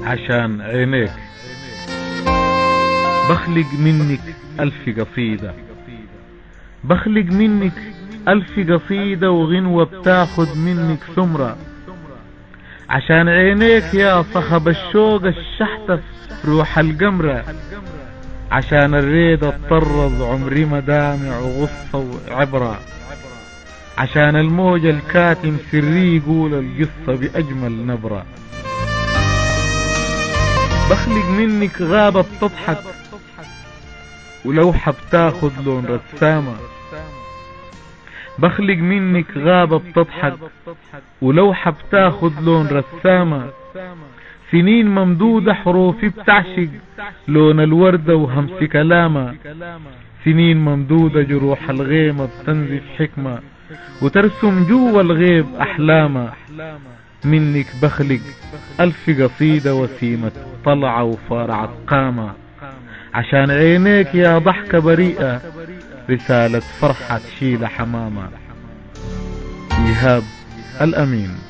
عشان عينيك بخلق منك ألف قصيدة بخلق منك ألف قصيدة وغنوة بتاخد منك ثمرة عشان عينيك يا صخب الشوق الشحتة في روح القمرة عشان الريد الطرز عمري مدامع وغصة وعبرة عشان الموج الكاتم سري يقول القصة بأجمل نبرة بخلق منك غابة بتضحك ولوحة بتاخد لون رسامة بخلق منك غابة بتضحك ولوحة بتاخد لون رسامة سنين ممدودة حروفي بتعشق لون الوردة وهمس كلامة سنين ممدودة جروح الغيمة بتنزف حكمة وترسم جوا الغيب أحلامة منك بخلق ألف قصيدة وسيمة طلعة وفارعة قامة عشان عينيك يا ضحكة بريئة رسالة فرحة تشيل حمامة إيهاب الأمين